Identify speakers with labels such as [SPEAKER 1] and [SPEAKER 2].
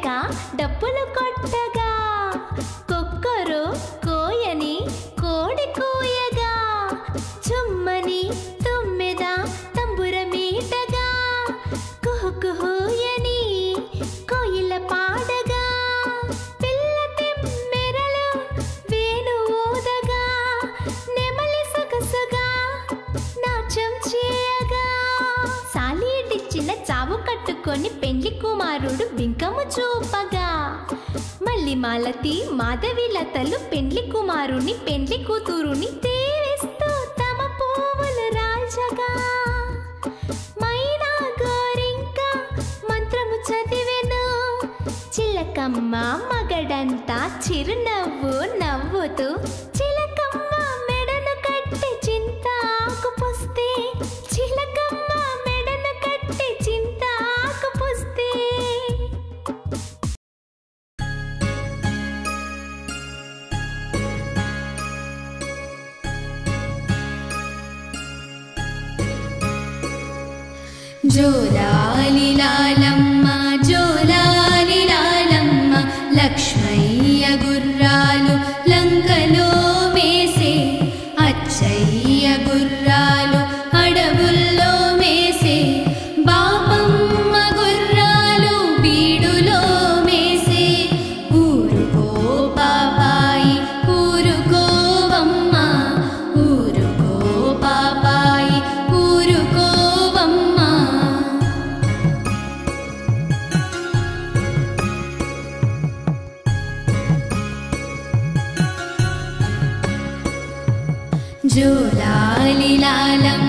[SPEAKER 1] చిలక డప్పులు కొట్టగా కుక్కరు కోయని కోడి కూయగా చుమ్మని తుమ్మెద తంబుర మీటగా కుహు కుహుయని కోయిల పాడగా పిల్ల తెమ్మెరలు వేణు ఊదగా నెమలి సొగసుగా నాట్యం చేయగా సాలీడిచ్చిన చావు కట్టుకొని పెండ్లి కుమారుడు బింకము చూపగా మళ్ళీ మాలతి మాధవిలతలు పెండ్లి కుమారుని పెండ్లి కూతురుని దేవిస్తూ తమ పువ్వులు రాల్చగా మైనా గోరింక మంత్రము చదివెను చిలకమ్మ మగడంతా చిరునవ్వు నవ్వుతూ చిలకమ్మ మెడను కట్టి చింతాకు పుస్తే చిలకమ్మ మెడను కట్టి చింతాకు పుస్తే
[SPEAKER 2] జోలాలి లాలమ్మ జోలాలి లాలమ్మ లక్ష్మయ్య గుర్రాలు లంకలో మేసే అచ్చయ్య గుర్రాలు అడవుల్లో మేసే బాపమ్మ గుర్రాలు బీడులో మేసే ఊరుకో పాపాయి ఊరుకోవమ్మ ఊరుకో పాపాయి ఊరుకోవమ్మ జోలాలి లాలమ్మ